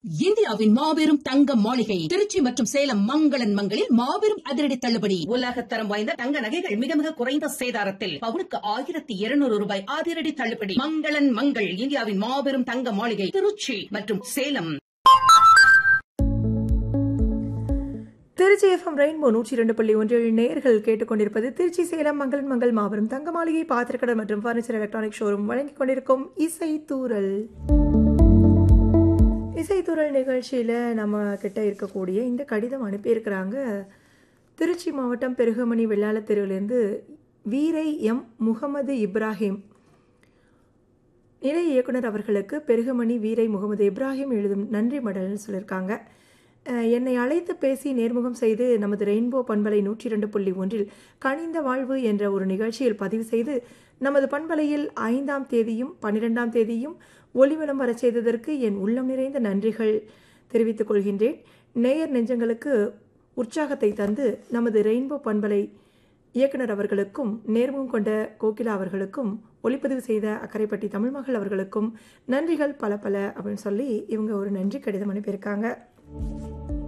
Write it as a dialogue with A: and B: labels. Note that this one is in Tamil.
A: இந்தியாவின் மாபெரும் தங்க மாளிகை திருச்சி மற்றும் சேலம் மங்களன் மங்களில் மாபெரும் அதிரடி தள்ளுபடி உலகத்தரம் வாய்ந்த தங்க நகைகள் மிக மிக குறைந்த சேதாரத்தில் பவுனுக்கு ஆயிரத்தி இருநூறு ரூபாய் அதிரடி தள்ளுபடி மங்களன் மங்கள் இந்தியாவின் மாபெரும் தங்க மாளிகை திருச்சி மற்றும் சேலம்
B: திருச்சி எஃப்எம் ரெயின்போ நூற்றி இரண்டு புள்ளி ஒன்றில் நேர்கள் கேட்டுக்கொண்டிருப்பது திருச்சி சேலம் மங்களன் மங்கள் மாபெரும் தங்க மாளிகை பாத்திரக்கடை மற்றும் ஃபர்னிச்சர் எலக்ட்ரானிக் ஷோரூம் வழங்கிக் கொண்டிருக்கும் இசை தூரல் இசை தூரல் நிகழ்ச்சியில் நம்ம கிட்ட இருக்கக்கூடிய இந்த கடிதம் அனுப்பியிருக்கிறாங்க திருச்சி மாவட்டம் பெருகமணி வெள்ளாள தெருவிலேருந்து வீரை எம் முகமது இப்ராஹிம் நிலை இயக்குனர் அவர்களுக்கு பெருகமணி வீரை முகமது இப்ராஹிம் எழுதும் நன்றி மடல்னு சொல்லியிருக்காங்க அஹ், என்னை அழைத்து பேசி நேர்முகம் செய்து நமது ரெயின்போ பண்பலை நூற்றி இரண்டு புள்ளி ஒன்றில் கனிந்த வாழ்வு என்ற ஒரு நிகழ்ச்சியில் பதிவு செய்து நமது பண்பலையில் ஐந்தாம் தேதியும் பன்னிரெண்டாம் தேதியும் ஒளிவலம் வரச் செய்ததற்கு என் உள்ளம் நிறைந்த நன்றிகள் தெரிவித்துக் கொள்கின்றேன் நேயர் நெஞ்சங்களுக்கு உற்சாகத்தை தந்து நமது ரெயின்போ பண்பலை இயக்குனர் அவர்களுக்கும் நேர்முகம் கொண்ட கோகிலா அவர்களுக்கும் ஒளிப்பதிவு செய்த அக்கரைப்பட்டி தமிழ்மகள் அவர்களுக்கும் நன்றிகள் பல பல அப்படின்னு சொல்லி இவங்க ஒரு நன்றி கடிதம் அனுப்பியிருக்காங்க